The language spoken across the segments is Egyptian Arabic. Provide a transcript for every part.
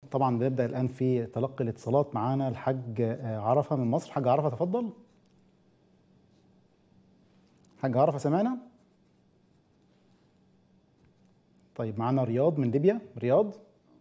طبعا بنبدا الان في تلقي الاتصالات معانا الحاج عرفه من مصر حاج عرفه تفضل حاج عرفه سمعنا طيب معانا رياض من ليبيا رياض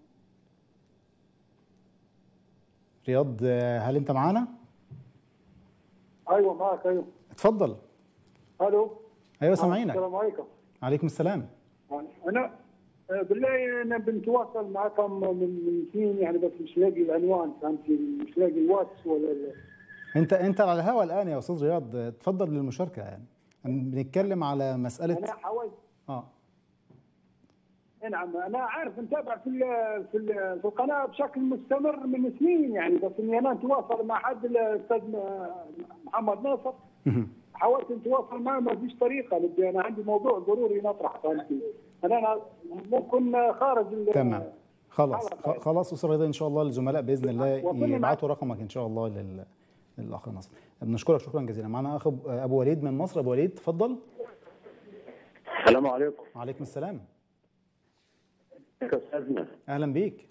رياض هل انت معانا ايوه معك ايوه اتفضل الو ايوه سامعينك السلام عليكم عليكم السلام انا بالله انا بنتواصل معكم من من سنين يعني بس مش لاقي العنوان فهمتي مش لاقي الواتس ولا ال... انت انت على الهواء الان يا استاذ رياض تفضل للمشاركه يعني بنتكلم على مساله انا حاولت اه نعم انا عارف متابع في ال في, ال في القناه بشكل مستمر من سنين يعني بس اني انا اتواصل مع حد الاستاذ محمد ناصر حاولت اتواصل معه ما فيش طريقه بدي انا عندي موضوع ضروري نطرح فهمتي انا انا ممكن خارج تمام خلاص خلاص استاذ رضا ان شاء الله الزملاء باذن الله يبعتوا رقمك ان شاء الله لل للاخ ناصر بنشكرك شكرا جزيلا معنا اخ ابو وليد من مصر ابو وليد تفضل السلام عليكم وعليكم السلام استاذنا اهلا بيك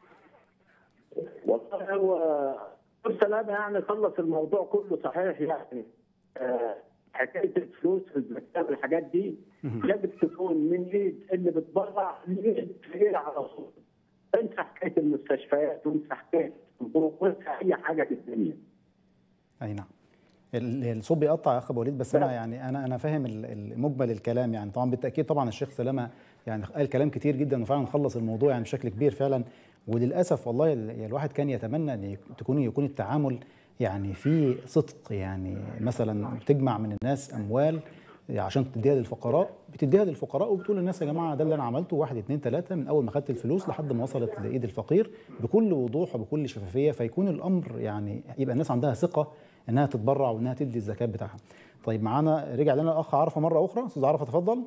والله هو سلامة يعني خلص الموضوع كله صحيح يعني آه حكايه الفلوس في الزكاه والحاجات دي يجب تكون من ايد اللي بتبرع لايد فقير على طول انسى حكايه المستشفيات وانسى حكايه الطرق وانسى اي حاجه في الدنيا اي نعم الصوت بيقطع يا اخ ابو وليد بس انا يعني انا انا فاهم مجمل الكلام يعني طبعا بالتاكيد طبعا الشيخ سلامه يعني قال كلام كتير جدا وفعلا خلص الموضوع يعني بشكل كبير فعلا وللاسف والله الواحد كان يتمنى ان تكون يكون التعامل يعني في صدق يعني مثلا تجمع من الناس اموال عشان تديها للفقراء بتديها للفقراء وبتقول للناس يا جماعه ده اللي انا عملته واحد اتنين تلاته من اول ما خدت الفلوس لحد ما وصلت لايد الفقير بكل وضوح وبكل شفافيه فيكون الامر يعني يبقى الناس عندها ثقه انها تتبرع وانها تدي الزكاه بتاعها. طيب معانا رجع لنا الاخ عرفه مره اخرى استاذ عرفه تفضل.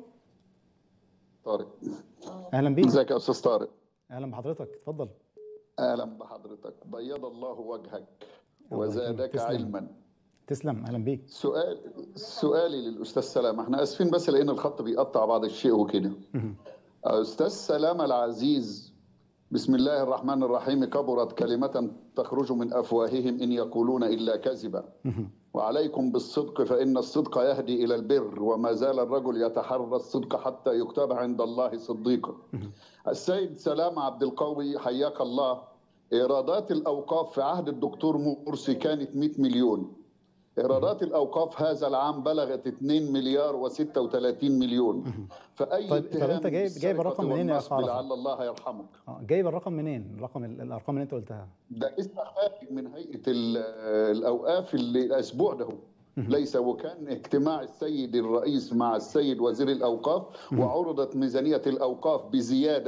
طارق اهلا بيك ازيك يا استاذ طارق اهلا بحضرتك اتفضل اهلا بحضرتك بيض الله وجهك وزادك تسلم. علما تسلم اهلا بيك سؤال سؤالي للاستاذ سلامه احنا اسفين بس لان الخط بيقطع بعض الشيء وكده استاذ سلامه العزيز بسم الله الرحمن الرحيم كبرت كلمة تخرج من أفواههم إن يقولون إلا كذبا وعليكم بالصدق فإن الصدق يهدي إلى البر وما زال الرجل يتحرى الصدق حتى يكتب عند الله صديقا السيد سلام عبد القوي حياك الله إيرادات الأوقاف في عهد الدكتور مرسي كانت 100 مليون ايرادات الاوقاف هذا العام بلغت 2 مليار و36 مليون فاي طيب, طيب انت جايب جايب الرقم منين يا اخ لعل الله يرحمك اه جايب الرقم منين الرقم الارقام اللي انت قلتها ده لسه خارج من هيئه الاوقاف اللي الاسبوع ده ليس وكان اجتماع السيد الرئيس مع السيد وزير الاوقاف وعرضت ميزانيه الاوقاف بزياده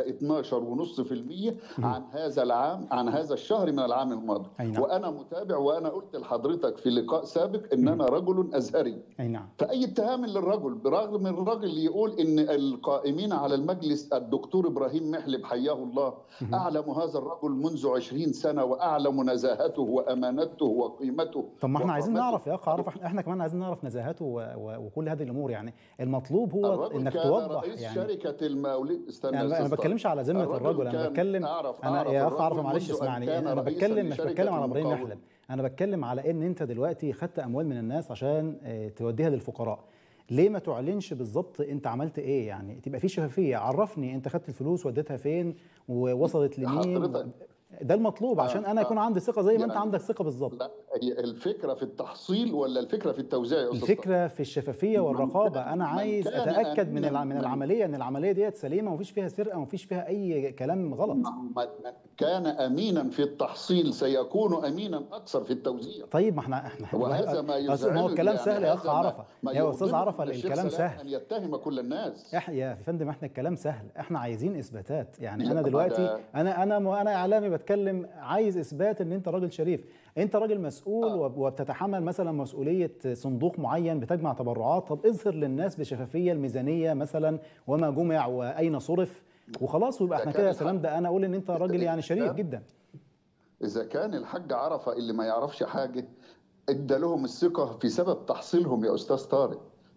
12.5% عن هذا العام عن هذا الشهر من العام الماضي أي نعم. وانا متابع وانا قلت لحضرتك في لقاء سابق ان انا رجل ازهري اي نعم فاي اتهام للرجل برغم من الرجل يقول ان القائمين على المجلس الدكتور ابراهيم محلب حياه الله اعلم هذا الرجل منذ 20 سنه واعلم نزاهته وامانته وقيمته طب ما احنا عايزين نعرف يا اخ عرف احنا كمان عايزين نعرف نزاهته وكل هذه الامور يعني المطلوب هو انك توضح رئيس يعني شركه المولد استنى يعني انا ما بتكلمش على ذمه الرجل انا بتكلم أعرف انا أعرف يا اخ عرفه الرجل معلش منذ أن اسمعني كان انا رئيساً بتكلم مش لشركة بتكلم على ابراهيم المقاولة. محلب انا بتكلم على ان انت دلوقتي خدت اموال من الناس عشان آه، توديها للفقراء ليه ما تعلنش بالظبط انت عملت ايه يعني تبقى في شفافيه عرفني انت خدت الفلوس وديتها فين ووصلت لمين حضرتك ده المطلوب عشان انا آه، يكون عندي ثقه زي ما انت يعني- عندك ثقه بالظبط لا هي الفكره في التحصيل ولا الفكره في التوزيع يا استاذ الفكره في الشفافيه والرقابه كان- انا من عايز كان اتاكد من أميناً الع- من من- العمليه ان العمليه ديت سليمه ومفيش فيها سرقه ومفيش فيها اي كلام غلط من كان امينا في التحصيل سيكون امينا اكثر في التوزيع طيب ما احنا احنا وهذا ما أصل يزعل ما هو الكلام يعني سهل يا اخ هذا ما- عرفه ما يا استاذ يغضبني عرفه من الشيخ الكلام سلام سهل ان يتهم كل الناس إح يا فندم احنا الكلام سهل احنا عايزين اثباتات يعني لا، انا ما دلوقتي ده- انا انا م- انا اعلامي بتكلم عايز اثبات ان انت راجل شريف انت راجل مسؤول آه. وب- وبتتحمل مثلا مسؤوليه صندوق معين بتجمع تبرعات طب اظهر للناس بشفافيه الميزانيه مثلا وما جمع واين صرف وخلاص ويبقى ده احنا كان كده يا الحق. سلام ده انا اقول ان انت راجل يعني شريف ده- جدا اذا كان الحاج عرفه اللي ما يعرفش حاجه ادى لهم الثقه في سبب تحصيلهم يا استاذ طارق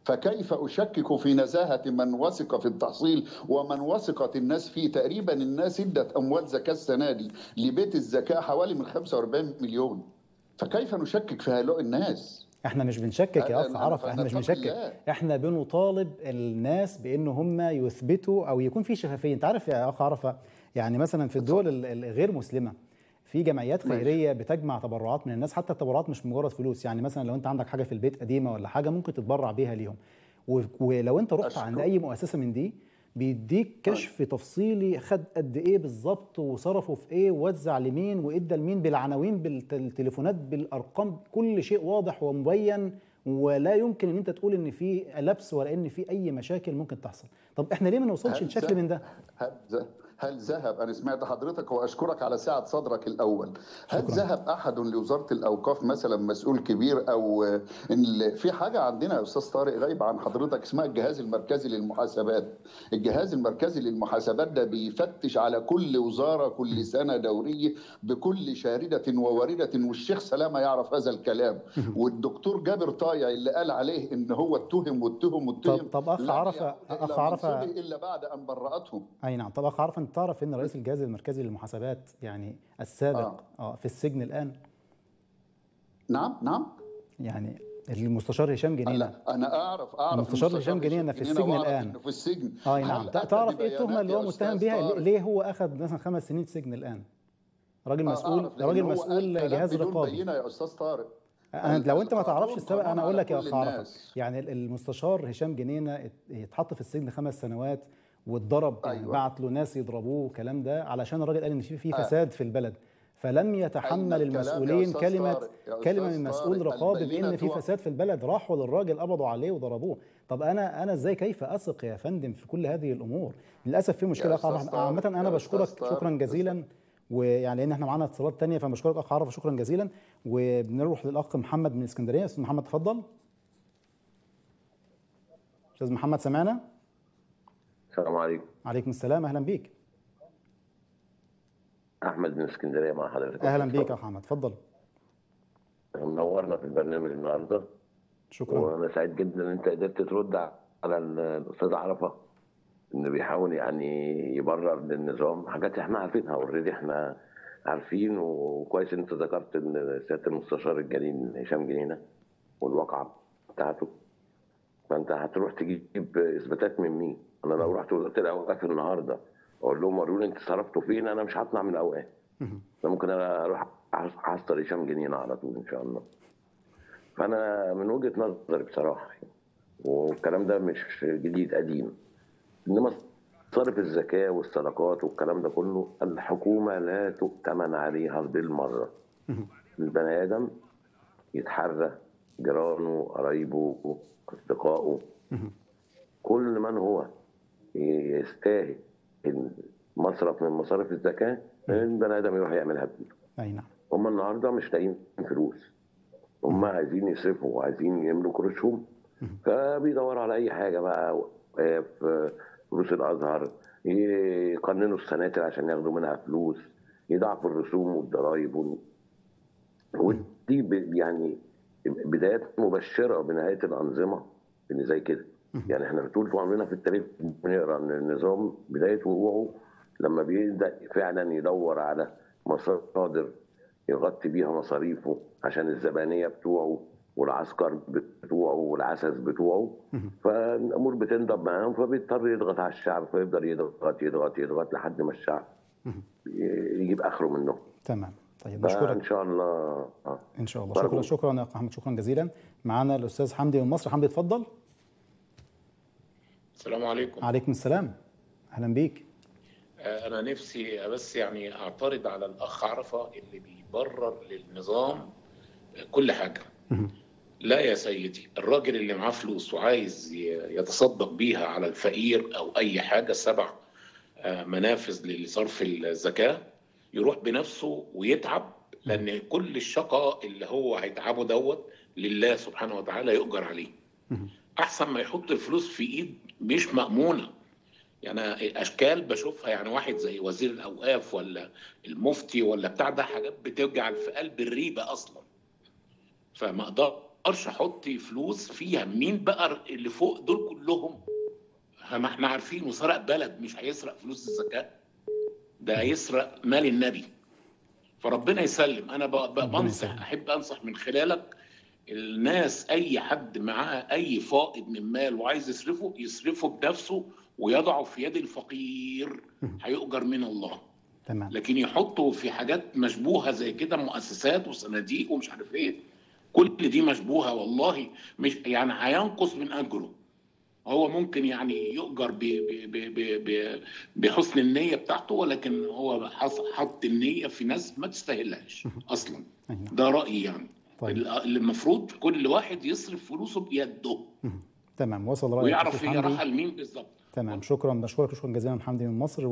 فكيف أشكك في نزاهة من وثق في التحصيل ومن وثقت الناس فيه تقريبا الناس ادت أموال زكاة السنة دي لبيت الزكاة حوالي من 45 مليون فكيف نشكك في هؤلاء الناس احنا مش بنشكك يا أنا- اخ أنا عرفه احنا مش فنتقي بنشكك الله. احنا بنطالب الناس بان هم يثبتوا او يكون في شفافيه انت عارف يا اخ عرفه يعني مثلا في الدول ال- الغير مسلمه في جمعيات ماشي. خيريه بتجمع تبرعات من الناس حتى التبرعات مش مجرد فلوس يعني مثلا لو انت عندك حاجه في البيت قديمه ولا حاجه ممكن تتبرع بيها ليهم و- ولو انت رحت أشكر. عند اي مؤسسه من دي بيديك كشف تفصيلي خد قد ايه بالظبط وصرفوا في ايه ووزع لمين وادى لمين بالعناوين بالتليفونات بالارقام كل شيء واضح ومبين ولا يمكن ان انت تقول ان في لبس ولا ان في اي مشاكل ممكن تحصل طب احنا ليه ما نوصلش هل لشكل ذهب- من ده هل ذ- هل ذهب انا سمعت حضرتك واشكرك على سعه صدرك الاول هل شكراً. ذهب احد لوزاره الاوقاف مثلا مسؤول كبير او ان ال- في حاجه عندنا يا استاذ طارق غايب عن حضرتك اسمها الجهاز المركزي للمحاسبات الجهاز المركزي للمحاسبات ده بيفتش على كل وزاره كل سنه دوريه بكل شارده ووارده والشيخ سلامه يعرف هذا الكلام والدكتور جابر طايع اللي قال عليه ان هو اتهم واتهم واتهم طب- طب أخ لن عرفة- يعود أخ إلى عرفة- منصبه الا بعد ان برأتهم اي نعم طب اخ عرفه انت تعرف ان رئيس الجهاز المركزي للمحاسبات يعني السابق آه. اه في السجن الان نعم نعم يعني المستشار هشام جنينه لا انا اعرف اعرف المستشار هشام جنينة في السجن وأعرف الآن. إنه في السجن اي هل نعم أتى تعرف ايه التهمه اللي هو ببيانات متهم يا بيها أستاذ طارق؟ ليه هو اخذ مثلا خمس سنين سجن الان راجل آه، مسؤول أعرف، لأن راجل هو قال مسؤول كلام جهاز بدون رقابي بينة يا استاذ طارق أنا لو انت ما القانون تعرفش السبب قانون انا اقول على لك يا كل اخ عرفه الناس. يعني ال- المستشار هشام جنينه ات- اتحط في السجن خمس سنوات واتضرب يعني أيوة. بعت له ناس يضربوه والكلام ده علشان الراجل قال ان في في آه. فساد في البلد فلم أين يتحمل الكلام يا المسؤولين أستاذ كلمه طارق؟ يا كلمه أستاذ من مسؤول طارق، رقابي البينة بان في تو- فساد في البلد راحوا للراجل قبضوا عليه وضربوه طب انا انا ازاي كيف اثق يا فندم في كل هذه الامور للاسف في مشكله يا اخ عرفه أستاذ عامه طارق، انا يا بشكرك أستاذ طارق، شكرا جزيلا ويعني لان احنا معانا اتصالات تانية فبشكرك اخ عرفه شكرا جزيلا وبنروح للاخ محمد من اسكندريه استاذ محمد تفضل استاذ محمد سمعنا السلام عليكم عليكم السلام اهلا بيك احمد من اسكندريه مع حضرتك اهلا بيك يا اخ محمد تفضل منورنا في البرنامج النهارده شكرا وانا سعيد جدا ان انت قدرت ترد على الاستاذ عرفه انه بيحاول يعني يبرر للنظام حاجات احنا عارفينها اوريدي احنا عارفين وكويس ان انت ذكرت ان سياده المستشار الجليل هشام جنينه والواقعه بتاعته فانت هتروح تجيب اثباتات من مين؟ انا لو رحت وزاره الاوقاف النهارده اقول لهم وروني انت صرفتوا فين انا مش هطلع من الاوقاف مهم. فممكن انا اروح احصل هشام جنينه على طول ان شاء الله فانا من وجهه نظري بصراحه والكلام ده مش جديد قديم انما صرف الزكاه والصدقات والكلام ده كله الحكومه لا تؤتمن عليها بالمره مهم. البني ادم يتحرى جيرانه قرايبه اصدقائه مهم. كل من هو يستاهل مصرف من مصاريف الزكاه البني ادم يروح يعملها بايده اي نعم هم النهارده مش لاقيين فلوس هم عايزين يصرفوا وعايزين يملوا قروشهم فبيدوروا على اي حاجه بقى في فلوس الازهر يقننوا السناتر عشان ياخدوا منها فلوس يضاعفوا الرسوم والضرائب وال- ودي ب- يعني بدايات مبشره بنهايه الانظمه اللي زي كده يعني احنا طول عمرنا في التاريخ بنقرا ان النظام بدايه وقوعه لما بيبدا فعلا يدور على مصادر يغطي بيها مصاريفه عشان الزبانيه بتوعه والعسكر بتوعه والعسس بتوعه فالامور بتنضب معاهم فبيضطر يضغط على الشعب فيفضل يضغط يضغط يضغط لحد ما الشعب يجيب اخره منه تمام طيب فان بشكرك شاء الله آه. ان شاء الله بارك شكرا الله. شكرا يا اخ محمد شكرا جزيلا معانا الاستاذ حمدي من مصر حمدي اتفضل السلام عليكم عليكم السلام اهلا بيك آه، أنا نفسي بس يعني أعترض على الأخ عرفة اللي بيبرر للنظام كل حاجة لا يا سيدي الراجل اللي معاه فلوس وعايز ي- يتصدق بيها على الفقير أو أي حاجة سبع آه، منافذ لصرف الزكاة يروح بنفسه ويتعب لأن كل الشقاء اللي هو هيتعبه دوت لله سبحانه وتعالى يؤجر عليه أحسن ما يحط الفلوس في إيد مش مأمونة يعني اشكال بشوفها يعني واحد زي وزير الاوقاف ولا المفتي ولا بتاع ده حاجات بتوجع في قلب الريبه اصلا فما اقدرش احط فلوس فيها مين بقى اللي فوق دول كلهم ما احنا عارفين وسرق بلد مش هيسرق فلوس الزكاه ده هيسرق مال النبي فربنا يسلم انا ب- ب- ربنا بنصح يسلم. احب انصح من خلالك الناس اي حد معاه اي فائض من مال وعايز يصرفه يصرفه بنفسه ويضعه في يد الفقير هيؤجر من الله تمام لكن يحطوا في حاجات مشبوهه زي كده مؤسسات وصناديق ومش عارف ايه كل دي مشبوهه والله مش يعني هينقص من اجره هو ممكن يعني يؤجر ب- ب- ب- ب- ب- بحسن النيه بتاعته ولكن هو حص- حط النيه في ناس ما تستاهلهاش اصلا أي نعم. ده رايي يعني طيب. اللي المفروض كل واحد يصرف فلوسه بيده تمام وصل رأيك ويعرف أستاذ هي حمدي. رايحه لمين بالظبط تمام شكرا بشكرك شكرا جزيلا حمدي من مصر